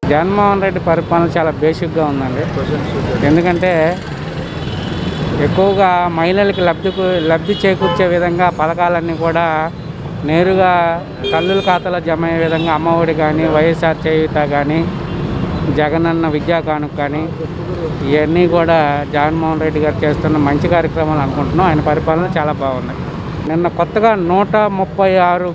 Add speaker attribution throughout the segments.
Speaker 1: జగన్మోహన్ రెడ్డి పరిపాలన చాలా బేసిక్గా ఉందండి ఎందుకంటే ఎక్కువగా మహిళలకు లబ్ధి కు- లబ్ధి చేకూర్చే విధంగా పథకాలన్నీ కూడా నేరుగా తల్లుల ఖాతాలో జమ అయ్యే విధంగా అమ్మఒడి కానీ వైఎస్ఆర్ చేయూత కానీ జగనన్న విద్యా కానుక కానీ ఇవన్నీ కూడా జగన్మోహన్ రెడ్డి గారు చేస్తున్న మంచి కార్యక్రమాలు అనుకుంటున్నాం ఆయన పరిపాలన చాలా బాగుంది నిన్న కొత్తగా నూట ముప్పై ఆరు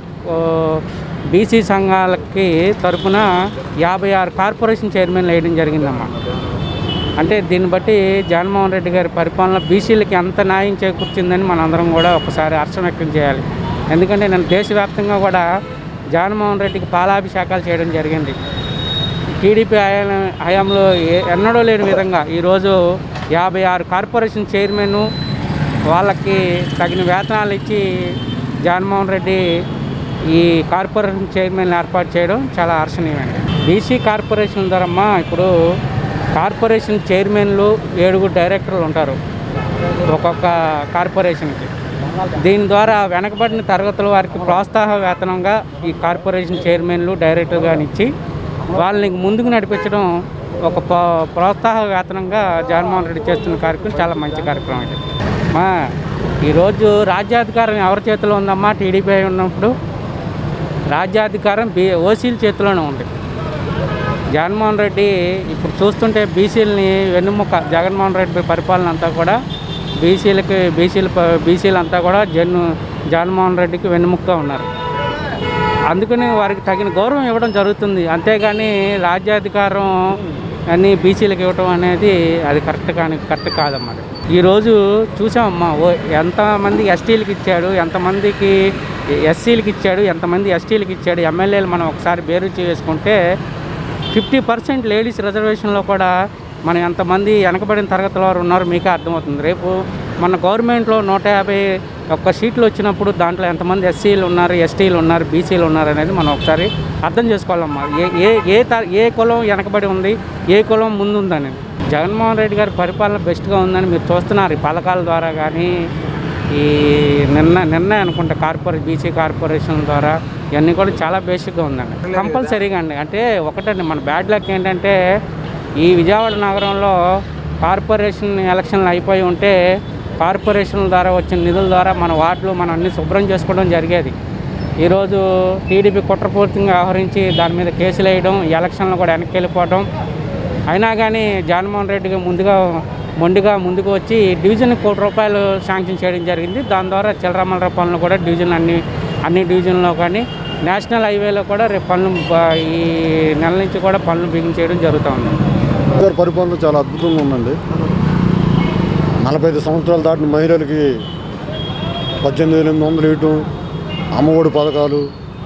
Speaker 1: బీసీ సంఘాలకి తరపున యాభై ఆరు కార్పొరేషన్ చైర్మన్లు వేయడం జరిగిందమ్మా అంటే దీన్ని బట్టి జగన్మోహన్ రెడ్డి గారి పరిపాలన బీసీలకి ఎంత న్యాయం చేకూర్చిందని మనందరం కూడా ఒకసారి హర్షం వ్యక్తం చేయాలి ఎందుకంటే నేను దేశవ్యాప్తంగా కూడా జగన్మోహన్ రెడ్డికి పాలాభిషేకాలు చేయడం జరిగింది టీడీపీ హయా హయాంలో ఏ- ఎన్నడూ లేని విధంగా ఈరోజు యాభై ఆరు కార్పొరేషన్ చైర్మన్ వాళ్ళకి తగిన వేతనాలు ఇచ్చి జగన్మోహన్ రెడ్డి ఈ కార్పొరేషన్ చైర్మన్ ఏర్పాటు చేయడం చాలా హర్షణీయమండి బీసీ కార్పొరేషన్ ద్వారమ్మా ఇప్పుడు కార్పొరేషన్ చైర్మన్లు ఏడుగురు డైరెక్టర్లు ఉంటారు ఒక్కొక్క కార్పొరేషన్కి దీని ద్వారా వెనకబడిన తరగతుల వారికి ప్రోత్సాహ వేతనంగా ఈ కార్పొరేషన్ చైర్మన్లు డైరెక్టర్గా ఇచ్చి వాళ్ళని ముందుకు నడిపించడం ఒక ప్ర- ప్రోత్సాహ వేతనంగా జగన్మోహన్ రెడ్డి చేస్తున్న కార్యక్రమం చాలా మంచి కార్యక్రమం ఇది మా ఈరోజు రాజ్యాధికారం ఎవరి చేతిలో ఉందమ్మా టీడీపీ ఉన్నప్పుడు రాజ్యాధికారం బీ ఓసీల చేతిలోనే ఉంది జగన్మోహన్ రెడ్డి ఇప్పుడు చూస్తుంటే బీసీలని వెన్నుముక జగన్మోహన్ రెడ్డి పరిపాలన అంతా కూడా బీసీలకి బీసీల బీసీలు అంతా కూడా జన్ను జగన్మోహన్ రెడ్డికి వెన్నుముకగా ఉన్నారు అందుకని వారికి తగిన గౌరవం ఇవ్వడం జరుగుతుంది అంతేగాని రాజ్యాధికారం అన్ని బీసీలకు ఇవ్వడం అనేది అది కరెక్ట్ కానీ కరెక్ట్ కాదన్నమాట ఈరోజు చూసామమ్మా ఓ ఎంతమంది ఎస్టీలకు ఇచ్చాడు ఎంతమందికి ఎస్సీలకు ఇచ్చాడు ఎంతమంది ఎస్టీలకు ఇచ్చాడు ఎమ్మెల్యేలు మనం ఒకసారి బేరు చేసుకుంటే ఫిఫ్టీ పర్సెంట్ లేడీస్ రిజర్వేషన్లో కూడా మనం ఎంతమంది వెనకబడిన తరగతుల వారు ఉన్నారు మీకే అర్థమవుతుంది రేపు మన గవర్నమెంట్లో నూట యాభై ఒక్క సీట్లు వచ్చినప్పుడు దాంట్లో ఎంతమంది ఎస్సీలు ఉన్నారు ఎస్టీలు ఉన్నారు బీసీలు ఉన్నారు అనేది మనం ఒకసారి అర్థం చేసుకోవాలమ్మా ఏ ఏ ఏ త ఏ కులం వెనకబడి ఉంది ఏ కులం ముందు ఉందని జగన్మోహన్ రెడ్డి గారి పరిపాలన బెస్ట్గా ఉందని మీరు చూస్తున్నారు ఈ పథకాల ద్వారా కానీ ఈ నిన్న నిన్న అనుకుంటా కార్పొరేట్ బీసీ కార్పొరేషన్ ద్వారా ఇవన్నీ కూడా చాలా బేసిక్గా ఉందండి కంపల్సరీగా అండి అంటే ఒకటండి మన బ్యాడ్ లక్ ఏంటంటే ఈ విజయవాడ నగరంలో కార్పొరేషన్ ఎలక్షన్లు అయిపోయి ఉంటే కార్పొరేషన్ల ద్వారా వచ్చిన నిధుల ద్వారా మన వార్డులు మనం అన్ని శుభ్రం చేసుకోవడం జరిగేది ఈరోజు టీడీపీ కుట్రపూర్తిగా వ్యవహరించి దాని మీద కేసులు వేయడం ఈ ఎలక్షన్లు కూడా వెనక్కి వెళ్ళిపోవడం అయినా కానీ జగన్మోహన్ రెడ్డికి ముందుగా మొండిగా ముందుకు వచ్చి డివిజన్ కోటి రూపాయలు శాంక్షన్ చేయడం జరిగింది దాని ద్వారా చిల్లరమల్లర పనులు కూడా డివిజన్ అన్ని అన్ని డివిజన్లో కానీ నేషనల్ హైవేలో కూడా రేపు పనులు బ- ఈ నెల నుంచి కూడా పనులు బిగించేయడం జరుగుతూ ఉంది
Speaker 2: గారి పరిపాలన చాలా అద్భుతంగా ఉందండి నలభై ఐదు సంవత్సరాలు దాటిన మహిళలకి పద్దెనిమిది ఎనిమిది వందలు ఇవ్వటం అమ్మఒడి పథకాలు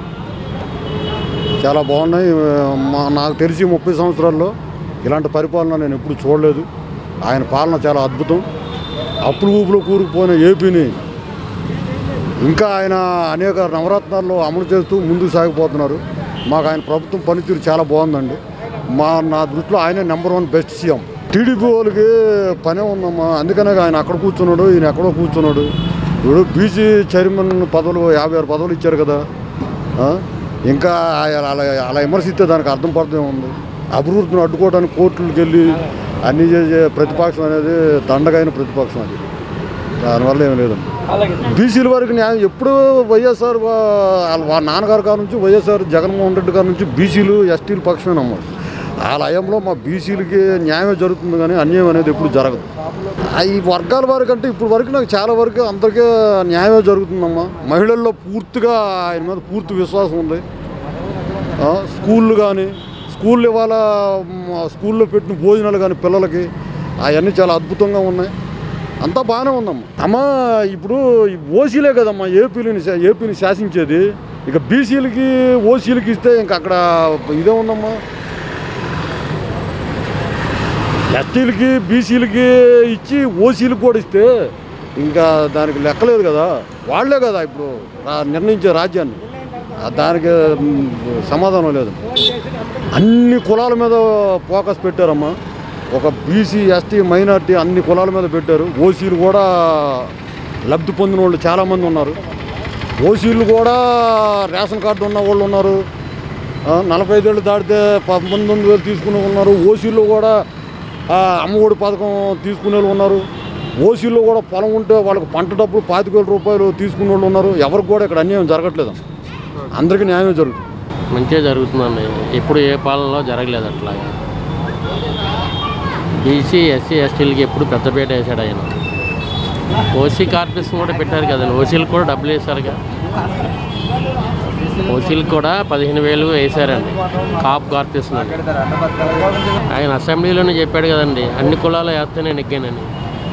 Speaker 2: చాలా బాగున్నాయి మా నాకు తెలిసి ముప్పై సంవత్సరాల్లో ఇలాంటి పరిపాలన నేను ఎప్పుడు చూడలేదు ఆయన పాలన చాలా అద్భుతం అప్పులు ఊపులో కూరుకుపోయిన ఏపీని ఇంకా ఆయన అనేక నవరత్నాల్లో అమలు చేస్తూ ముందుకు సాగిపోతున్నారు మాకు ఆయన ప్రభుత్వం పనితీరు చాలా బాగుందండి మా నా దృష్టిలో ఆయనే number one best CM TDP వాళ్ళకి పనే ఉందమ్మా అందుకనే ఆయన అక్కడ కూర్చున్నాడు ఈయన ఎక్కడో కూర్చున్నాడు ఇప్పుడు బీసీ చైర్మన్ పదవులు యాభై ఆరు పదవులు ఇచ్చారు కదా ఆ? ఇంకా ఆయన అలా అలా విమర్శిస్తే దానికి అర్థం పర్థం ఉంది అభివృద్ధిని అడ్డుకోవడానికి కోర్టులకు వెళ్ళి అన్ని చేసే ప్రతిపక్షం అనేది దండగైన ప్రతిపక్షం అది దానివల్ల ఏం లేదండి బీసీల వారికి న్యాయం ఎప్పుడు వైఎస్ఆర్ వా- వాళ్ళ వాళ్ళ నాన్నగారి గారి నుంచి వైఎస్ఆర్ జగన్మోహన్ రెడ్డి గారి నుంచి బీసీలు ఎస్టీలు పక్షమే నమ్మారు వాళ్ళ హయాంలో మా బీసీలకి న్యాయమే జరుగుతుంది కానీ అన్యాయం అనేది ఎప్పుడు జరగదు ఆ ఈ వర్గాల వారికి అంటే ఇప్పుడు వరకు నాకు చాలా వరకు అందరికీ న్యాయమే జరుగుతుందమ్మా మహిళల్లో పూర్తిగా ఆయన మీద పూర్తి విశ్వాసం ఉంది ఆ, స్కూళ్ళు కానీ స్కూళ్ళు ఇవాళ మ, స్కూల్లో పెట్టిన భోజనాలు కానీ పిల్లలకి అవన్నీ చాలా అద్భుతంగా ఉన్నాయి అంతా బాగానే ఉందమ్మా అమ్మా ఇప్పుడు ఈ ఓసీలే కదమ్మా ఏపీని శా- ఏపీని శాసించేది ఇక బీసీలకి ఓసీలకి ఇస్తే ఇంకా అక్కడ ఇదే ఉందమ్మా ఎస్టీలకి బీసీలకి ఇచ్చి ఓసీలకు కూడా ఇస్తే ఇంకా దానికి లెక్కలేదు కదా వాళ్ళే కదా ఇప్పుడు రా- నిర్ణయించే రాజ్యాన్ని ఆ దానికి మ్, సమాధానం లేదు అన్ని కులాల మీద ఫోకస్ పెట్టారమ్మా ఒక బీసీ ఎస్టీ మైనార్టీ అన్ని కులాల మీద పెట్టారు ఓసీలు కూడా లబ్ధి పొందిన వాళ్ళు చాలామంది ఉన్నారు ఓసీలు కూడా రేషన్ కార్డు ఉన్న వాళ్ళు ఉన్నారు ఆ, నలభై ఐదేళ్ళు దాటితే పంతొమ్మిది వేలు తీసుకునే ఉన్నారు ఓసీలో కూడా ఆ, అమ్మఒడి పథకం తీసుకునే వాళ్ళు ఉన్నారు ఓసీలో కూడా పొలం ఉంటే వాళ్ళకి పంట డబ్బులు పాతిక వేల రూపాయలు తీసుకునే వాళ్ళు ఉన్నారు ఎవరికి కూడా ఇక్కడ అన్యాయం జరగట్లేదు అందరికీ న్యాయమే జరుగుతుంది
Speaker 3: మంచిగా జరుగుతుందండి ఎప్పుడు ఏ పాలనలో జరగలేదు అట్లాగా బీసీ ఎస్సీ ఎస్టీలకి ఎప్పుడు పెద్దపేట వేశాడు ఆయన ఓసీ కార్పొరేషన్ కూడా పెట్టారు కదండి ఓసీలకు కూడా డబ్బులు వేశారుగా ఓసీలకు కూడా పదిహేను వేలు వేశారండి కాప్ కార్పొరేషన్ అని ఆయన అసెంబ్లీలోనే చెప్పాడు కదండి అన్ని కులాలు వేస్తేనే నెగ్గానని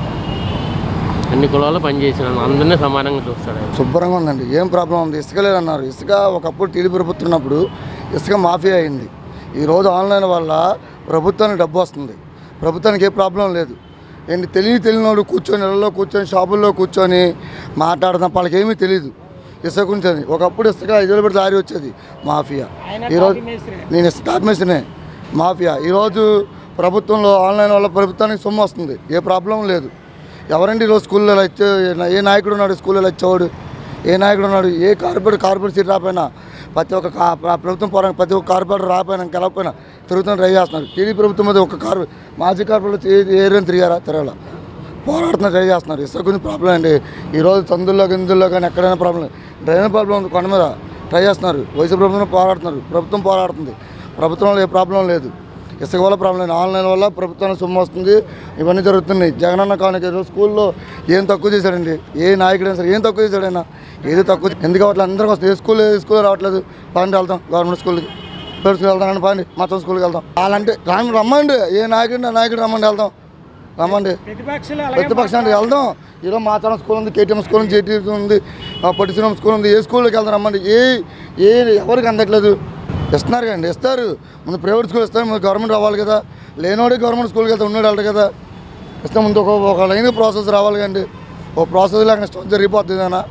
Speaker 3: అన్ని కులాలు పనిచేసినాను అందరినీ సమానంగా చూస్తాడు ఆయన
Speaker 4: శుభ్రంగా ఉందండి ఏం ప్రాబ్లం ఉంది ఇసుక లేదన్నారు ఇసుక ఒకప్పుడు టీడీ ప్రభుత్వం ఉన్నప్పుడు ఇసుక మాఫీ అయింది ఈరోజు ఆన్లైన్ వల్ల ప్రభుత్వానికి డబ్బు వస్తుంది ప్రభుత్వానికి ఏ ప్రాబ్లం లేదు ఏంటి తెలియని తెలియనోడు కూర్చొని ఇళ్ళలో కూర్చొని షాపుల్లో కూర్చొని మాట్లాడదాం వాళ్ళకి ఏమీ తెలియదు ఇసుక గురించి అని. ఒకప్పుడు ఇసుక ఐదు వేలు పెడితే ఆరి వచ్చేది మాఫియా ఈరోజు నేను స్టాప్ మేసినే మాఫియా ఈరోజు ప్రభుత్వంలో ఆన్లైన్ వల్ల ప్రభుత్వానికి సొమ్ము వస్తుంది ఏ ప్రాబ్లం లేదు ఎవరండి ఈరోజు స్కూల్లో ఇలా ఇచ్చే ఏ నాయకుడు ఉన్నాడు స్కూల్లో ఇలా ఇచ్చేవాడు ఏ నాయకుడు ఉన్నాడు ఏ కార్పొరేట్ కార్పొరేట్ సీట్ రాపోయినా ప్రతి ఒక్క కా- ప్ర- ప్రభుత్వం పోరా ప్రతి ఒక్క కార్పొరేటర్ రాపోయినా గెలకపోయినా తిరుగుతున్న ట్రై చేస్తున్నారు టీడీ ప్రభుత్వం మీద ఒక కార్ మాజీ కార్పొరేటర్ ఏ ఏరియా తిరిగారా తిరగల పోరాడుతున్న ట్రై చేస్తున్నారు ఇసుక గురించి ప్రాబ్లం అండి ఈరోజు సందుల్లో గిందుల్లో కానీ ఎక్కడైనా ప్రాబ్లం డ్రైన్ ప్రాబ్లం ఉంది కొండ మీద ట్రై చేస్తున్నారు వయసు ప్రభుత్వం పోరాడుతున్నారు ప్రభుత్వం పోరాడుతుంది ప్రభుత్వంలో ఏ ప్రాబ్లం లేదు ఇసుక వల్ల ప్రాబ్లం లేదు ఆన్లైన్ వల్ల ప్రభుత్వానికి సొమ్ము వస్తుంది ఇవన్నీ జరుగుతున్నాయి జగనన్న కానుక ఈరోజు స్కూల్లో ఏం తక్కువ చేశాడండి ఏ నాయకుడైనా సరే ఏం తక్కువ చేశాడైనా ఏది తక్కువ ఎందుకు అట్లా అందరికీ వస్తుంది ఏ స్కూల్ ఏ స్కూల్ రావట్లేదు పాండి వెళ్తాం గవర్నమెంట్ స్కూల్కి ప్రైవేట్ స్కూల్ వెళ్తాం అంటే పాండి మొత్తం స్కూల్కి వెళ్తాం వాళ్ళంటే రాని రమ్మండి ఏ నాయకుడు నా నాయకుడు రమ్మండి వెళ్తాం రమ్మండి ప్రతిపక్షానికి వెళ్దాం ఈరోజు మాచారం స్కూల్ ఉంది కేటీఎం స్కూల్ ఉంది జేటీ ఉంది పట్టిశ్రీరామ్ స్కూల్ ఉంది ఏ స్కూల్కి వెళ్దాం రమ్మండి ఏ ఏ ఎవరికి అందట్లేదు ఇస్తున్నారు కదండి ఇస్తారు ముందు ప్రైవేట్ స్కూల్ ఇస్తారు ముందు గవర్నమెంట్ రావాలి కదా లేనోడే గవర్నమెంట్ స్కూల్కి వెళ్తే ఉన్నాడు వెళ్తాడు కదా ఇస్తే ముందు ఒక ఒక లైన్ ప్రాసెస్ రావాలి కదండి ఓ ప్రాసెస్ లేక స్టోన్ జరిగిపోతుంది అన్న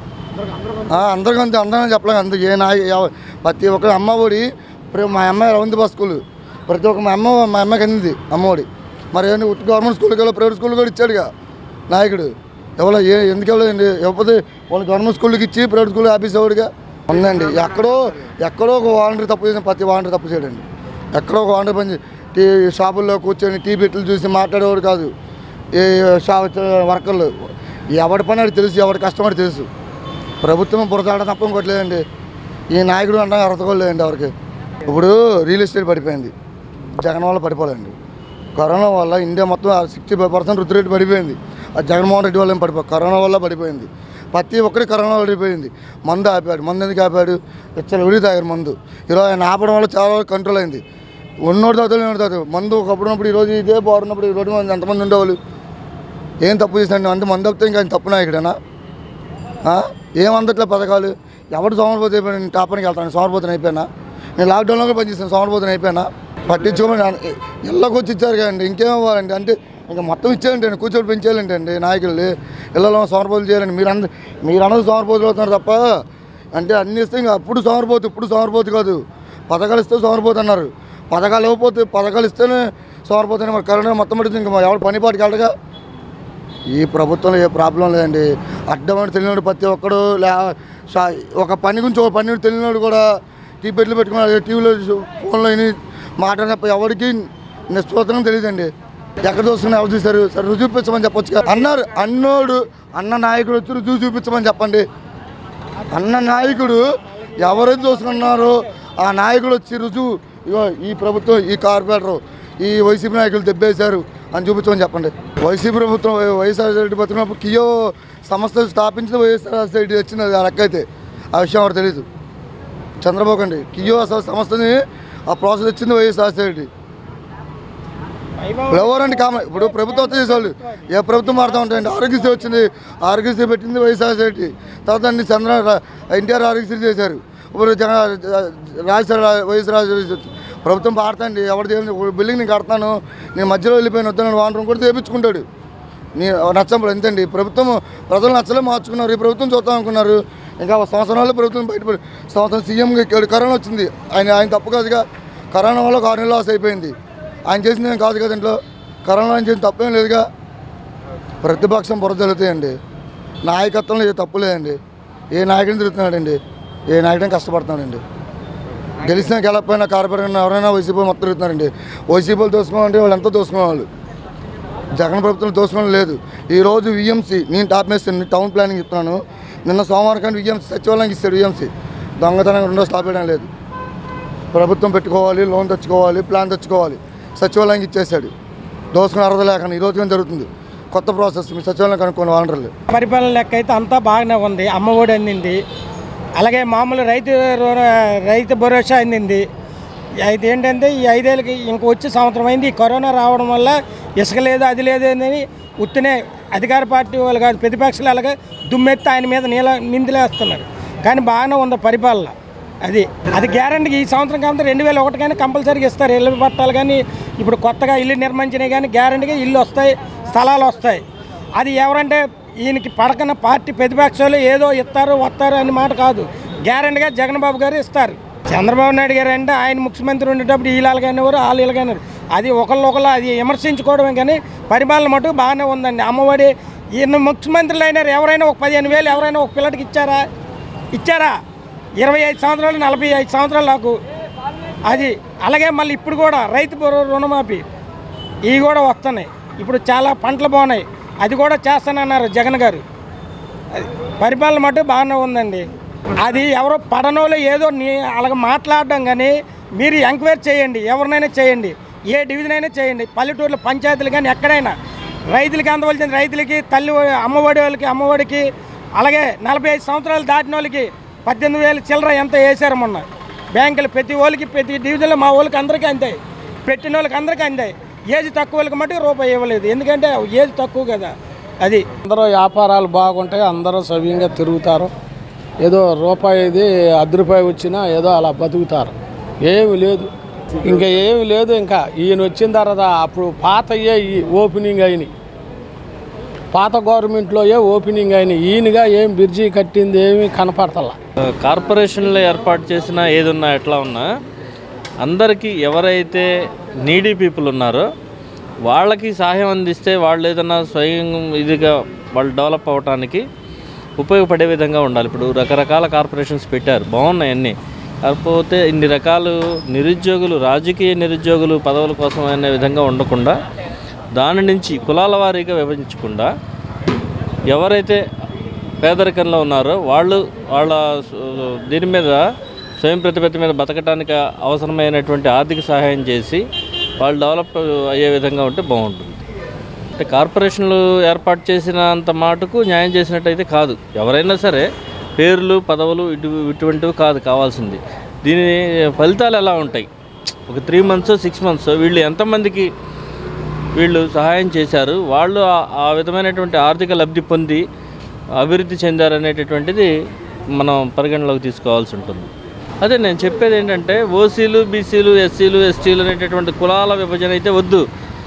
Speaker 4: అందరికీ అంతే అందరం చెప్పలేము అందుకు ఏ నాయ ఎవ- ప్రతి ఒక్క అమ్మ ఒడి ఇప్పుడు మా అమ్మాయి రవంతి బస్ స్కూల్ ప్రతి ఒక్క మా అమ్మ మా అమ్మకి అందింది అమ్మఒడి మరి ఏంటి ఉత్త గవర్నమెంట్ స్కూల్కి వెళ్ళి ప్రైవేట్ స్కూల్ కూడా ఇచ్చాడుగా నాయకుడు ఎవరో ఏ ఎందుకు ఇవ్వలేదండి ఇవ్వకపోతే వాళ్ళు గవర్నమెంట్ స్కూల్కి ఇచ్చి ప్రైవేట్ స్కూల్ ఆఫీస్ అవ్వడుగా ఉందండి ఎక్కడో ఎక్కడో ఒక వాలంటీర్ తప్పు చేసిన ప్రతి వాలంటీర్ తప్పు చేయడండి ఎక్కడో ఒక వాలంటీర్ పని చే- టీ షాపుల్లో కూర్చొని టీ పెట్టులు చూసి మాట్లాడేవాడు కాదు ఏ షాప్ వర్కర్లు ఎవరి పని అది తెలుసు ఎవరి కష్టం అది తెలుసు ప్రభుత్వం బురదాడ తప్ప ఇంకోటి లేదండి ఈ నాయకుడు అంటే అర్హత కూడా లేదండి ఎవరికి ఇప్పుడు రియల్ ఎస్టేట్ పడిపోయింది జగన్ వల్ల పడిపోలేండి కరోనా వల్ల ఇండియా మొత్తం సిక్స్టీ ఫైవ్ పర్సెంట్ వృద్ధి రేటు పడిపోయింది ఆ జగన్మోహన్ రెడ్డి వల్ల ఏం పడిపో కరోనా వల్ల పడిపోయింది ప్రతి ఒక్కరి కరోనా పడిపోయింది మందు ఆపాడు మందు ఎందుకు ఆపాడు ఇచ్చలు విడి తాగారు మందు ఈరోజు ఆయన ఆపడం వల్ల చాలా వరకు కంట్రోల్ అయింది ఉన్నోడు తాగుతాడు ఉన్నోడు తాగుతాడు మందు ఒకప్పుడు ఉన్నప్పుడు ఈరోజు ఇదే బాగున్నప్పుడు ఈ రోడ్డు మంది ఎంతమంది ఉండేవాళ్ళు ఏం తప్పు చేశాడు అంత మంది తప్పితే ఇంకా ఆయన తప్పు నాయకుడేనా ఆ? ఏం అందట్లే పథకాలు ఎవడు సోమరపోతే అయిపోయినా నేను టాపనికి వెళ్తాను సోమరపోతని అయిపోయినా నేను లాక్డౌన్లో కూడా పనిచేస్తాను సోమరపోతని అయిపోయినా పట్టించుకోమని ఇళ్ళకి వచ్చి ఇచ్చారు కదండి ఇంకేం ఇవ్వాలండి అంటే ఇంకా మొత్తం ఇచ్చేయాలంటే కూర్చోబెట్టి పెంచేయాలంటే అండి నాయకులు ఇళ్ళలో సోమరపోతులు చేయాలండి మీరు అంద మీరు అన్నది సోమరపోతులు అవుతున్నారు తప్ప అంటే అన్ని ఇస్తే ఇంకా అప్పుడు సోమరపోతు ఇప్పుడు సోమరపోతు కాదు పథకాలు ఇస్తే సోమరపోతు అన్నారు పథకాలు ఇవ్వకపోతే పథకాలు ఇస్తేనే సోమరపోతు మరి కరోనా మొత్తం పడుతుంది ఇంకా ఎవరు పనిపాటికి వెళ్ళగా ఈ ప్రభుత్వంలో ఏ ప్రాబ్లం లేదండి అడ్డమని తెలియనాడు ప్రతి ఒక్కడు లే షా- ఒక పని గురించి ఒక పని తెలియనాడు కూడా టీ పెట్లు పెట్టుకున్నాడు టీవీలో ఫోన్లో విని మాట్లాడిన ఎవరికి నిశ్చోతంగా తెలియదండి ఎక్కడ చూస్తున్నా ఎవరు చూశారు సరే రుజువు చూపించమని చెప్పొచ్చు కదా అన్నారు అన్నోడు అన్న నాయకుడు వచ్చి రుజువు చూపించమని చెప్పండి అన్న నాయకుడు ఎవరైతే చూసుకున్నారో ఆ నాయకుడు వచ్చి రుజువు ఇగో ఈ ప్రభుత్వం ఈ కార్పొరేటర్ ఈ వైసీపీ నాయకులు దెబ్బేశారు అని చూపించమని చెప్పండి వైసీపీ ప్రభుత్వం వైఎస్ఆర్ రెడ్డి బతుకున్నప్పుడు కియో సంస్థ స్థాపించిన వైఎస్ఆర్ రెడ్డి వచ్చింది అది ఆ లెక్క అయితే ఆ విషయం ఎవరు తెలియదు చంద్రబాబు అండి కియో అసలు సంస్థని ఆ ప్రాసెస్ వచ్చింది వైఎస్ఆర్ రెడ్డి ఇప్పుడు ఎవరండి కామ ఇప్పుడు ప్రభుత్వం వస్తే చేసేవాళ్ళు ఏ ప్రభుత్వం మారుతూ ఉంటాయండి ఆరోగ్యశ్రీ వచ్చింది ఆరోగ్యశ్రీ పెట్టింది వైఎస్ఆర్ రెడ్డి తర్వాత అన్ని చంద్ర ఎన్టీఆర్ ఆరోగ్యశ్రీ చేశారు ఇప్పుడు జగన్ రాజశేఖర వైఎస్ రాజ ప్రభుత్వం పాడతాండి ఎవరు చేయాలి ఒక బిల్డింగ్ నేను కడతాను నేను మధ్యలో వెళ్ళిపోయిన వద్దాను వాటర్ కూడా చేయించుకుంటాడు నీ నచ్చంపుడు ఎంతండి ప్రభుత్వం ప్రజలు నచ్చలే మార్చుకున్నారు ఈ ప్రభుత్వం చూద్దాం అనుకున్నారు ఇంకా ఒక సంవత్సరాలు ప్రభుత్వం బయటపడి సంవత్సరం సీఎంగా ఎక్కాడు కరోనా వచ్చింది ఆయన ఆయన తప్పు కాదుగా కరోనా వల్ల ఒక ఆరు నెలలు లాస్ అయిపోయింది ఆయన చేసింది ఏం కాదు కదా ఇంట్లో కరోనా ఆయన చేసిన తప్పేం లేదుగా ప్రతిపక్షం బురద జరుగుతాయండి నాయకత్వంలో ఏ తప్పు లేదండి ఏ నాయకుడిని తిరుగుతున్నాడండి ఏ నాయకుడిని కష్టపడుతున్నాడండి గెలిచినా గెలకపోయినా కార్పొరేటర్ ఎవరైనా వైసీపీ మొత్తం తిరుగుతున్నారండి వైసీపీలు దోసుకోవాలంటే వాళ్ళు ఎంతో దోసుకోవాలి జగన్ ప్రభుత్వం దోసుకోవడం లేదు ఈ రోజు విఎంసీ నేను టాప్ మేస్తాను టౌన్ ప్లానింగ్ ఇస్తున్నాను నిన్న సోమవారం కానీ విఎంసీ సచివాలయానికి ఇస్తాడు విఎంసీ దొంగతనం రెండో స్టాప్ వేయడం లేదు ప్రభుత్వం పెట్టుకోవాలి లోన్ తెచ్చుకోవాలి ప్లాన్ తెచ్చుకోవాలి సచివాలయానికి ఇచ్చేసాడు దోసుకుని అర్హత లేకుండా ఈ రోజు కానీ జరుగుతుంది కొత్త ప్రాసెస్ మీ సచివాలయం కనుక్కోండి వాలంటీర్లు
Speaker 5: పరిపాలన లెక్క అయితే అంతా బాగానే ఉంది అమ్మఒడి అందింది అలాగే మామూలు రైతు రుణ- రైతు భరోసా అందింది అయితే ఏంటంటే ఈ ఐదేళ్ళకి ఇంక వచ్చే సంవత్సరం అయింది ఈ కరోనా రావడం వల్ల ఇసుక లేదు అది లేదు అని ఉత్తినే అధికార పార్టీ వాళ్ళు కాదు ప్రతిపక్షాలు అలాగే దుమ్మెత్తి ఆయన మీద నీళ్ళ నిందలేస్తున్నారు కానీ బాగానే ఉంది పరిపాలన అది అది గ్యారంటీ ఈ సంవత్సరం కాబట్టి రెండు వేల ఒకటి కానీ కంపల్సరీగా ఇస్తారు ఇల్లు పట్టాలు కానీ ఇప్పుడు కొత్తగా ఇల్లు నిర్మించినవి కానీ గ్యారంటీగా ఇల్లు వస్తాయి స్థలాలు వస్తాయి అది ఎవరంటే ఈయనకి పడకన పార్టీ ప్రతిపక్షాలు ఏదో ఇస్తారు వస్తారు అనే మాట కాదు గ్యారంటీగా జగన్ బాబు గారు ఇస్తారు చంద్రబాబు నాయుడు గారు అంటే ఆయన ముఖ్యమంత్రి ఉండేటప్పుడు వీళ్ళు కానివారు వాళ్ళు వీళ్ళు కానివారు అది ఒకళ్ళు ఒకళ్ళు అది విమర్శించుకోవడమే కానీ పరిపాలన మటుకు బాగానే ఉందండి అమ్మఒడి ఈయన ముఖ్యమంత్రులు అయినారు ఎవరైనా ఒక పదిహేను వేలు ఎవరైనా ఒక పిల్లడికి ఇచ్చారా ఇచ్చారా ఇరవై ఐదు సంవత్సరాలు నలభై ఐదు సంవత్సరాలు నాకు అది అలాగే మళ్ళీ ఇప్పుడు కూడా రైతు భరో రుణమాఫీ ఇవి కూడా వస్తున్నాయి ఇప్పుడు చాలా పంటలు బాగున్నాయి అది కూడా చేస్తానన్నారు జగన్ గారు అది పరిపాలన మటు బాగానే ఉందండి అది ఎవరో పడనోళ్ళు ఏదో నీ అలాగ మాట్లాడడం కానీ మీరు ఎంక్వైరీ చేయండి ఎవరినైనా చేయండి ఏ డివిజన్ అయినా చేయండి పల్లెటూర్లు పంచాయతీలు కానీ ఎక్కడైనా రైతులకి అందవలసిన రైతులకి తల్లి అమ్మఒడి వాళ్ళకి అమ్మఒడికి అలాగే నలభై ఐదు సంవత్సరాలు దాటిన వాళ్ళకి పద్దెనిమిది వేలు చిల్లర ఎంత వేశారు మొన్న బ్యాంకులు ప్రతి వాళ్ళకి ప్రతి డివిజన్లో మా వాళ్ళకి అందరికీ అందాయి పెట్టిన వాళ్ళకి అందరికీ అందాయి ఏజ్ తక్కువ వాళ్ళకి మటుకు రూపాయి ఇవ్వలేదు ఎందుకంటే ఏజ్ తక్కువ కదా అది
Speaker 6: అందరూ వ్యాపారాలు బాగుంటాయి అందరూ సవ్యంగా తిరుగుతారు ఏదో రూపాయి ఇది అర్ధ రూపాయి వచ్చినా ఏదో అలా బతుకుతారు ఏమి లేదు ఇంకా ఏమి లేదు ఇంకా ఈయన వచ్చిన తర్వాత అప్పుడు పాత ఈ ఓపెనింగ్ అయినాయి పాత గవర్నమెంట్లో ఏ ఓపెనింగ్ అయినాయి ఈయనగా ఏం బ్రిడ్జి కట్టింది ఏమి కనపడతలా
Speaker 7: కార్పొరేషన్లు ఏర్పాటు చేసినా ఏదున్నా ఎట్లా ఉన్నా అందరికీ ఎవరైతే నీడీ పీపుల్ ఉన్నారో వాళ్ళకి సహాయం అందిస్తే వాళ్ళు ఏదైనా స్వయం ఇదిగా వాళ్ళు డెవలప్ అవ్వటానికి ఉపయోగపడే విధంగా ఉండాలి ఇప్పుడు రకరకాల కార్పొరేషన్స్ పెట్టారు బాగున్నాయి అన్నీ కాకపోతే ఇన్ని రకాలు నిరుద్యోగులు రాజకీయ నిరుద్యోగులు పదవుల కోసం అనే విధంగా ఉండకుండా దాని నుంచి కులాల వారీగా విభజించకుండా ఎవరైతే పేదరికంలో ఉన్నారో వాళ్ళు వాళ్ళ సు- దీని మీద స్వయం ప్రతిపత్తి మీద బతకడానికి అవసరమైనటువంటి ఆర్థిక సహాయం చేసి వాళ్ళు డెవలప్ అయ్యే విధంగా ఉంటే బాగుంటుంది అంటే కార్పొరేషన్లు ఏర్పాటు చేసినంత మాటకు న్యాయం చేసినట్టయితే కాదు ఎవరైనా సరే పేర్లు పదవులు ఇటు ఇటువంటివి కాదు కావాల్సింది దీని ఫలితాలు ఎలా ఉంటాయి ఒక త్రీ మంత్స్ సిక్స్ మంత్స్ వీళ్ళు ఎంతమందికి వీళ్ళు సహాయం చేశారు వాళ్ళు ఆ- ఆ విధమైనటువంటి ఆర్థిక లబ్ధి పొంది అభివృద్ధి చెందారనేటటువంటిది మనం పరిగణలోకి తీసుకోవాల్సి ఉంటుంది అదే నేను చెప్పేది ఏంటంటే ఓసీలు బీసీలు ఎస్సీలు ఎస్టీలు అనేటటువంటి కులాల విభజన అయితే వద్దు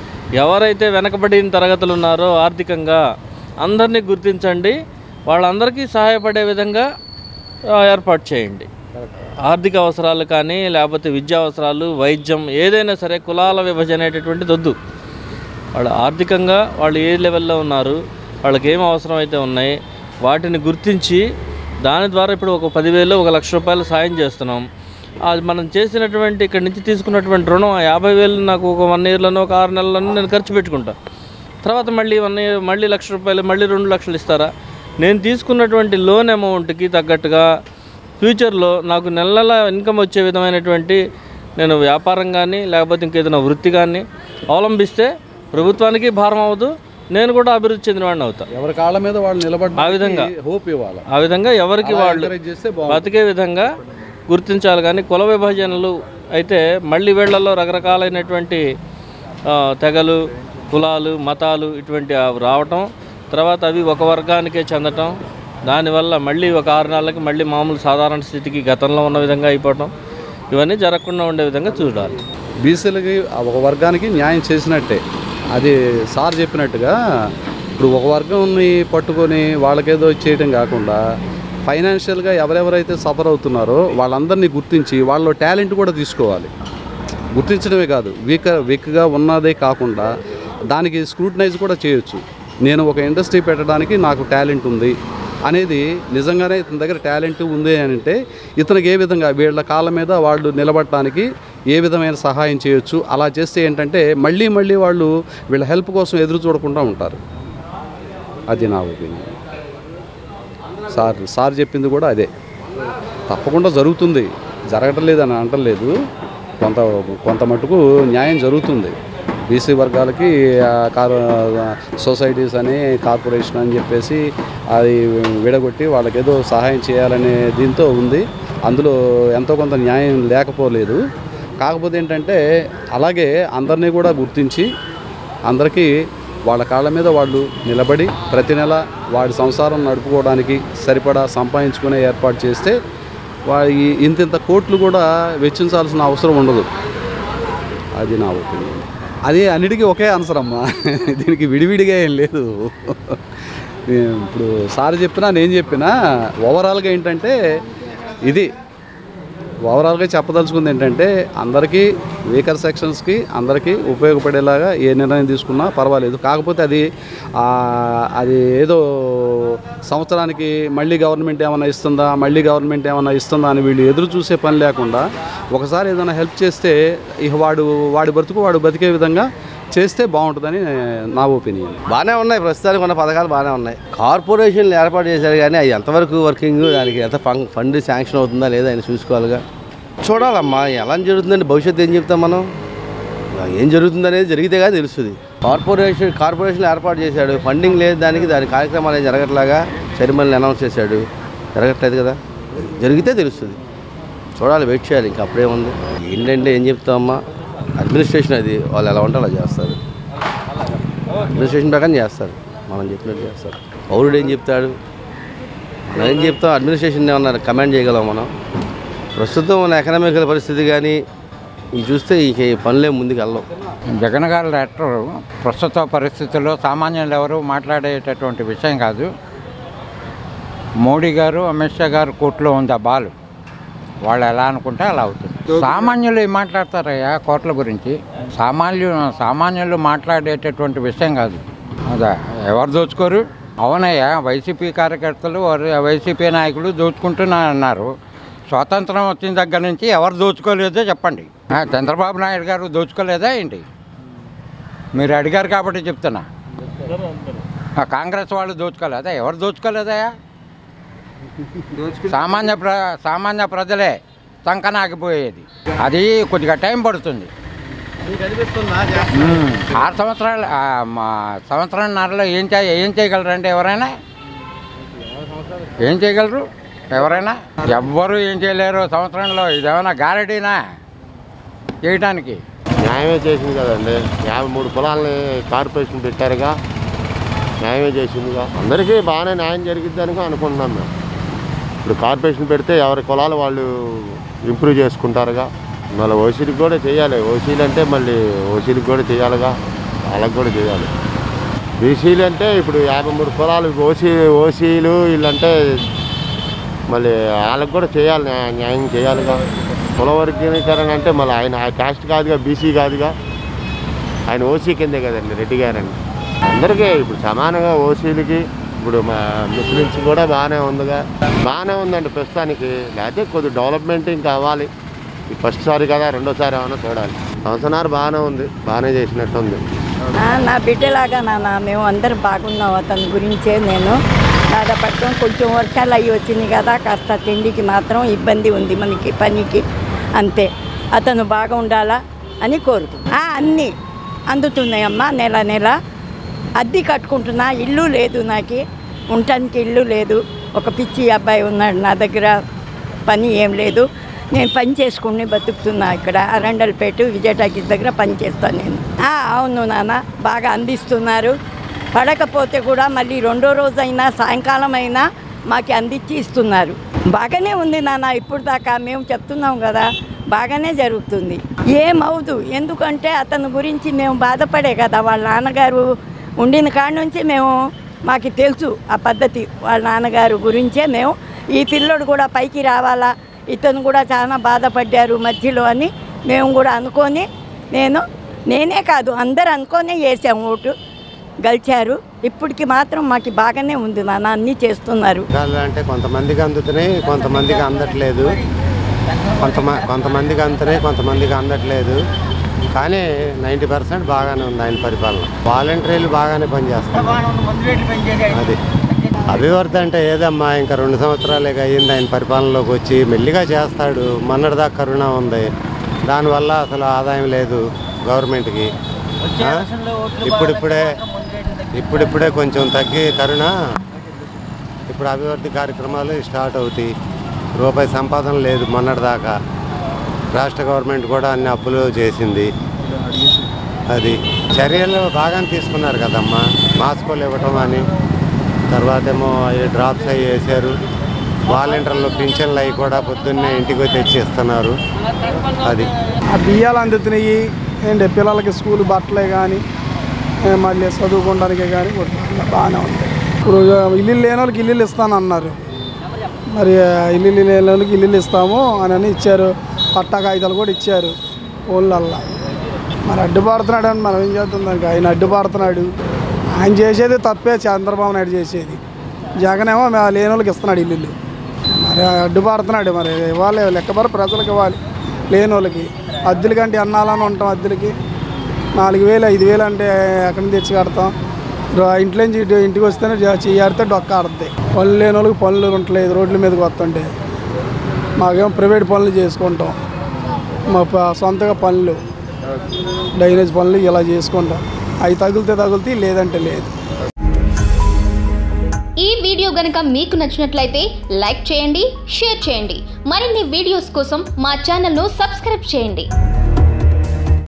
Speaker 7: ఎవరైతే వెనకబడిన తరగతులు ఉన్నారో ఆర్థికంగా అందరినీ గుర్తించండి వాళ్ళందరికీ సహాయపడే విధంగా ఆ, ఏర్పాటు చేయండి ఆర్థిక అవసరాలు కానీ లేకపోతే విద్యా అవసరాలు వైద్యం ఏదైనా సరే కులాల విభజన అనేటటువంటిది వద్దు వాళ్ళు ఆర్థికంగా వాళ్ళు ఏ లెవెల్లో ఉన్నారు వాళ్ళకి ఏం అవసరం అయితే ఉన్నాయి వాటిని గుర్తించి దాని ద్వారా ఇప్పుడు ఒక పదివేలు ఒక లక్ష రూపాయలు సాయం చేస్తున్నాం అది మనం చేసినటువంటి ఇక్కడి నుంచి తీసుకున్నటువంటి రుణం ఆ యాభై వేలు నాకు ఒక వన్ ఇయర్లోనో ఒక ఆరు నెలల్లోనో నేను ఖర్చు పెట్టుకుంటా తర్వాత మళ్ళీ వన్ ఇయర్ మళ్ళీ లక్ష రూపాయలు మళ్ళీ రెండు లక్షలు ఇస్తారా నేను తీసుకున్నటువంటి లోన్ అమౌంట్కి తగ్గట్టుగా ఫ్యూచర్లో నాకు నెల నెల ఇన్కమ్ వచ్చే విధమైనటువంటి నేను వ్యాపారం కానీ లేకపోతే ఇంకేదైనా వృత్తి కానీ అవలంబిస్తే ప్రభుత్వానికి భారం అవ్వదు నేను కూడా అభివృద్ధి చెందినవాడిని అవుతా
Speaker 8: ఎవరి కాళ్ళ మీద వాళ్ళు నిలబడి
Speaker 7: ఆ విధంగా.
Speaker 8: హోప్ ఇవ్వాలి
Speaker 7: ఆ విధంగా ఎవరికి
Speaker 8: అలా
Speaker 7: వాళ్ళు
Speaker 8: encourage చేస్తే బాగుంటుంది.
Speaker 7: బతికే విధంగా గుర్తించాలి కానీ కుల విభజనలు అయితే మళ్ళీ వీళ్ళల్లో రకరకాలైనటువంటి ఆ, తెగలు కులాలు మతాలు ఇటువంటి ఆ రావటం తర్వాత అవి ఒక వర్గానికే చెందటం దానివల్ల మళ్ళీ ఒక ఆరు నెలలకి మళ్ళీ మామూలు సాధారణ స్థితికి గతంలో ఉన్న విధంగా అయిపోవటం ఇవన్నీ జరగకుండా ఉండే విధంగా చూడాలి
Speaker 8: బీసీలకి ఒక వర్గానికి న్యాయం చేసినట్టే అది సార్ చెప్పినట్టుగా ఇప్పుడు ఒక వర్గంని పట్టుకొని వాళ్ళకేదో చేయటం కాకుండా ఫైనాన్షియల్గా ఎవరెవరైతే సఫర్ అవుతున్నారో వాళ్ళందరినీ గుర్తించి వాళ్ళ టాలెంట్ కూడా తీసుకోవాలి గుర్తించడమే కాదు వీక్ వీక్గా ఉన్నదే కాకుండా దానికి స్క్రూటనైజ్ కూడా చేయొచ్చు నేను ఒక ఇండస్ట్రీ పెట్టడానికి నాకు టాలెంట్ ఉంది అనేది నిజంగానే ఇతని దగ్గర టాలెంట్ ఉంది అని అంటే ఇతనికి ఏ విధంగా వీళ్ళ కాళ్ళ మీద వాళ్ళు నిలబడటానికి ఏ విధమైన సహాయం చేయొచ్చు అలా చేస్తే ఏంటంటే మళ్ళీ మళ్ళీ వాళ్ళు వీళ్ళ హెల్ప్ కోసం ఎదురు చూడకుండా ఉంటారు అది నా ఒపీనియన్ సార్ సార్ చెప్పింది కూడా అదే తప్పకుండా జరుగుతుంది జరగటం లేదని అంటలేదు కొంత కొంత మటుకు న్యాయం జరుగుతుంది బీసీ వర్గాలకి ఆ, కార్ సొసైటీస్ అని కార్పొరేషన్ అని చెప్పేసి అది విడగొట్టి వాళ్ళకి ఏదో సహాయం చేయాలనే దీంతో ఉంది అందులో ఎంతో కొంత న్యాయం లేకపోలేదు కాకపోతే ఏంటంటే అలాగే అందరినీ కూడా గుర్తించి అందరికీ వాళ్ళ కాళ్ళ మీద వాళ్ళు నిలబడి ప్రతి నెల వాడి సంసారం నడుపుకోవడానికి సరిపడా సంపాదించుకునే ఏర్పాటు చేస్తే వాడి ఇంత ఇంత కోట్లు కూడా వెచ్చించాల్సిన అవసరం ఉండదు అది నా ఒపీనియన్ అది అన్నిటికీ ఒకే ఆన్సర్ అమ్మా దీనికి విడివిడిగా ఏం లేదు ఇప్పుడు సార్ చెప్పినా నేను చెప్పినా ఓవరాల్గా ఏంటంటే ఇది ఓవరాల్గా చెప్పదలుచుకుంది ఏంటంటే అందరికీ వీకర్ సెక్షన్స్కి అందరికీ ఉపయోగపడేలాగా ఏ నిర్ణయం తీసుకున్నా పర్వాలేదు కాకపోతే అది ఆ, అది ఏదో సంవత్సరానికి మళ్ళీ గవర్నమెంట్ ఏమైనా ఇస్తుందా మళ్ళీ గవర్నమెంట్ ఏమైనా ఇస్తుందా అని వీళ్ళు ఎదురు చూసే పని లేకుండా ఒకసారి ఏదైనా హెల్ప్ చేస్తే ఇక వాడు వాడి బ్రతుకు వాడు బతికే విధంగా చేస్తే బాగుంటుందని నా ఒపీనియన్
Speaker 9: బాగానే ఉన్నాయి ప్రస్తుతానికి ఉన్న పథకాలు బాగానే ఉన్నాయి కార్పొరేషన్లు ఏర్పాటు చేశారు కానీ అది ఎంతవరకు వర్కింగ్ దానికి ఎంత ఫం- ఫండ్ శాంక్షన్ అవుతుందా లేదా అని చూసుకోవాలిగా చూడాలమ్మా ఎలా జరుగుతుందండి భవిష్యత్తు ఏం చెప్తాం మనం ఏం జరుగుతుంది అనేది జరిగితే కానీ తెలుస్తుంది కార్పొరేషన్ కార్పొరేషన్ ఏర్పాటు చేశాడు ఫండింగ్ లేదు దానికి దాని కార్యక్రమాలు ఏం జరగట్లాగా చైర్మన్ అనౌన్స్ చేశాడు జరగట్లేదు కదా జరిగితే తెలుస్తుంది చూడాలి వెయిట్ చేయాలి ఇంకా అప్పుడేముంది ఏంటంటే ఏం చెప్తామమ్మా అడ్మినిస్ట్రేషన్ అది వాళ్ళు ఎలా ఉంటే అలా చేస్తారు అడ్మినిస్ట్రేషన్ ప్రకారం చేస్తారు మనం చెప్పినట్టు చేస్తారు పౌరుడు ఏం చెప్తాడు మనం ఏం చెప్తాం అడ్మినిస్ట్రేషన్ ఏమన్నా కమాండ్ చేయగలం మనం ప్రస్తుతం మన ఎకనామికల్ పరిస్థితి కానీ ఇవి చూస్తే ఇంక ఈ పనులే ముందుకు వెళ్ళవు
Speaker 1: జగన్ గారి లెటర్ ప్రస్తుత పరిస్థితుల్లో సామాన్యులు ఎవరు మాట్లాడేటటువంటి విషయం కాదు మోడీ గారు అమిత్ షా గారు కోర్టులో ఉంది ఆ బాలు వాళ్ళు ఎలా అనుకుంటే అలా అవుతుంది సామాన్యులు ఏం మాట్లాడతారయ్యా కోట్ల గురించి సామాన్యు సామాన్యులు మాట్లాడేటటువంటి విషయం కాదు అదే ఎవరు దోచుకోరు అవునయ్యా వైసీపీ కార్యకర్తలు వారు- వైసీపీ నాయకులు దోచుకుంటున్నా అన్నారు స్వాతంత్రం వచ్చిన దగ్గర నుంచి ఎవరు దోచుకోలేదో చెప్పండి ఆ, చంద్రబాబు నాయుడు గారు దోచుకోలేదా ఏంటి మీరు అడిగారు కాబట్టి చెప్తున్నా ఆ, కాంగ్రెస్ వాళ్ళు దోచుకోలేదా ఎవరు దోచుకోలేదా సామాన్య ప్ర సామాన్య ప్రజలే సంకనాగిపోయేది అది కొద్దిగా టైం పడుతుంది ఉమ్, ఆరు సంవత్సరాలు ఆ, మా సంవత్సరంన్నరలో ఏం చే ఏం చేయగలరంటే ఎవరైనా ఏం చేయగలరు ఎవరైనా ఎవ్వరు ఏం చేయలేరు సంవత్సరంలో ఇదేమైనా గ్యారెంటీనా చేయటానికి
Speaker 10: న్యాయమే చేసింది కదండి యాభై మూడు కులాలని కార్పొరేషన్ పెట్టారుగా న్యాయమే చేసిందిగా అందరికీ బాగానే న్యాయం జరిగిద్దని అనుకుంటున్నాం మేము ఇప్పుడు కార్పొరేషన్ పెడితే ఎవరి కులాలు వాళ్ళు ఇంప్రూవ్ చేసుకుంటారుగా మళ్ళీ ఓసీలకు కూడా చేయాలి ఓసీలు అంటే మళ్ళీ ఓసీలకు కూడా చేయాలిగా వాళ్ళకి కూడా చేయాలి బీసీలు అంటే ఇప్పుడు యాభై మూడు కులాలు ఓసీ ఓసీలు వీళ్ళంటే మళ్ళీ వాళ్ళకి కూడా చేయాలి న్యా- న్యాయం చేయాలిగా కుల వర్గీకరణ అంటే మళ్ళీ ఆయన ఆ కాస్ట్ కాదుగా బీసీ కాదుగా ఆయన ఓసీ కిందే కదండి రెడ్డి గారని అందరికీ ఇప్పుడు సమానంగా ఓసీలకి ఇప్పుడు మా ముస్లిమ్స్ కూడా బాగానే ఉందిగా బాగానే ఉందండి ప్రస్తుతానికి లేకపోతే కొద్ది డెవలప్మెంట్ ఇంకా అవ్వాలి ఈ ఫస్ట్ సారి కదా రెండోసారి ఏమైనా చూడాలి సంవత్సరాలు బాగానే ఉంది బాగానే చేసినట్టు ఉంది
Speaker 11: ఆ, నా బిడ్డలాగా నాన్న మేము అందరం బాగున్నాం అతని గురించే నేను బాధపడతాం కొంచెం వర్షాలు అవి వచ్చినాయి కదా కాస్త తిండికి మాత్రం ఇబ్బంది ఉంది మనకి పనికి అంతే అతను బాగా ఉండాలా అని కోరుకు ఆ, అన్నీ అందుతున్నాయమ్మా నెల నెల అద్దె కట్టుకుంటున్నా ఇల్లు లేదు నాకు ఉండటానికి ఇల్లు లేదు ఒక పిచ్చి అబ్బాయి ఉన్నాడు నా దగ్గర పని ఏం లేదు నేను పని చేసుకుని బతుకుతున్నా ఇక్కడ అరండల్పేట విజయ టాకీస్ దగ్గర పని చేస్తాను నేను ఆ, అవును నాన్న బాగా అందిస్తున్నారు పడకపోతే కూడా మళ్ళీ రెండో రోజైనా సాయంకాలం అయినా మాకు అందించి ఇస్తున్నారు బాగానే ఉంది నాన్న ఇప్పుడు దాకా మేము చెప్తున్నాం కదా బాగానే జరుగుతుంది ఏమవుదు ఎందుకంటే అతని గురించి మేము బాధపడే కదా వాళ్ళ నాన్నగారు ఉండిన కాడ నుంచి మేము మాకు తెలుసు ఆ పద్ధతి వాళ్ళ నాన్నగారు గురించే మేము ఈ పిల్లోడు కూడా పైకి రావాలా ఇతను కూడా చాలా బాధపడ్డారు మధ్యలో అని మేము కూడా అనుకొని నేను నేనే కాదు అందరు అనుకొని వేసాం ఓటు గెలిచారు ఇప్పటికి మాత్రం మాకు బాగానే ఉంది నాన్న అన్నీ చేస్తున్నారు
Speaker 12: పథకాలు అంటే కొంతమందికి అందుతున్నాయి కొంతమందికి అందట్లేదు కొంతమ కొంతమందికి అందుతున్నాయి కొంతమందికి అందట్లేదు కానీ నైంటీ పర్సెంట్ బాగానే ఉంది ఆయన పరిపాలన వాలంటీర్లు బాగానే పనిచేస్తారు అది అభివృద్ధి అంటే ఏదమ్మా ఇంకా రెండు సంవత్సరాలే అయ్యింది ఆయన పరిపాలనలోకి వచ్చి మెల్లిగా చేస్తాడు మొన్నటిదాకా కరోనా ఉంది దానివల్ల అసలు ఆదాయం లేదు గవర్నమెంట్కి ఆ? ఇప్పుడిప్పుడే ఇప్పుడిప్పుడే కొంచెం తగ్గి కరోనా ఇప్పుడు అభివృద్ధి కార్యక్రమాలు స్టార్ట్ అవుతాయి రూపాయి సంపాదన లేదు మొన్నటిదాకా రాష్ట్ర గవర్నమెంట్ కూడా అన్ని అప్పులు చేసింది అది చర్యలు బాగానే తీసుకున్నారు కదమ్మా మాస్కులు ఇవ్వటం అని తర్వాత ఏమో ఈ డ్రాప్స్ అవి వేసారు వాలంటీర్లు పింఛన్లు అవి కూడా పొద్దున్నే ఇంటికి వచ్చి తెచ్చి ఇస్తున్నారు అది
Speaker 6: ఆ బియ్యాలు అందుతున్నాయి ఏంటి పిల్లలకి స్కూల్ బట్టలే కానీ మళ్ళీ చదువుకోవడానికే కానీ కొట్టుకుంటున్నా బాగానే ఉంది ఇప్పుడు ఇల్లు లేని వాళ్ళకి ఇల్లు ఇస్తానన్నారు మరి ఆ ఇల్లు లేని వాళ్ళకి ఇల్లు ఇస్తాము అని అని ఇచ్చారు పట్టా కాగితాలు కూడా ఇచ్చారు ఊళ్ళల్లా మరి అడ్డుపడుతున్నాడు అని మనం ఏం చేద్దాం దానికి ఆయన అడ్డుపడుతున్నాడు ఆయన చేసేది తప్పే చంద్రబాబు నాయుడు చేసేది జగన్ ఏమో మే- లేని వాళ్ళకి ఇస్తున్నాడు ఇల్లు మరి అడ్డుపడుతున్నాడు మరి ఇవ్వాలి లెక్కబర ప్రజలకు ఇవ్వాలి లేని వాళ్ళకి అద్దెల కంటే అన్నాలని ఉంటాం అద్దెలకి నాలుగు వేలు ఐదు వేలు అంటే ఎక్కడి నుంచి తెచ్చి కడతాం రో- ఇంట్లో నుంచి ఇటు ఇంటికి వస్తేనే చెయ్యాడితే డొక్క ఆడుతుంది పనులు లేని వాళ్ళకి పనులు ఉండట్లేదు రోడ్ల మీదకి వస్తుంటే మాకేమో ప్రైవేట్ పనులు చేసుకుంటాం మా ప- సొంతగా పనులు డ్రైనేజ్ పనులు ఇలా చేసుకుంటాం అవి తగిలితే తగులుతాయి లేదంటే లేదు
Speaker 13: ఈ వీడియో గనుక మీకు నచ్చినట్లయితే లైక్ చేయండి షేర్ చేయండి మరిన్ని వీడియోస్ కోసం మా ఛానల్ను సబ్స్క్రైబ్ చేయండి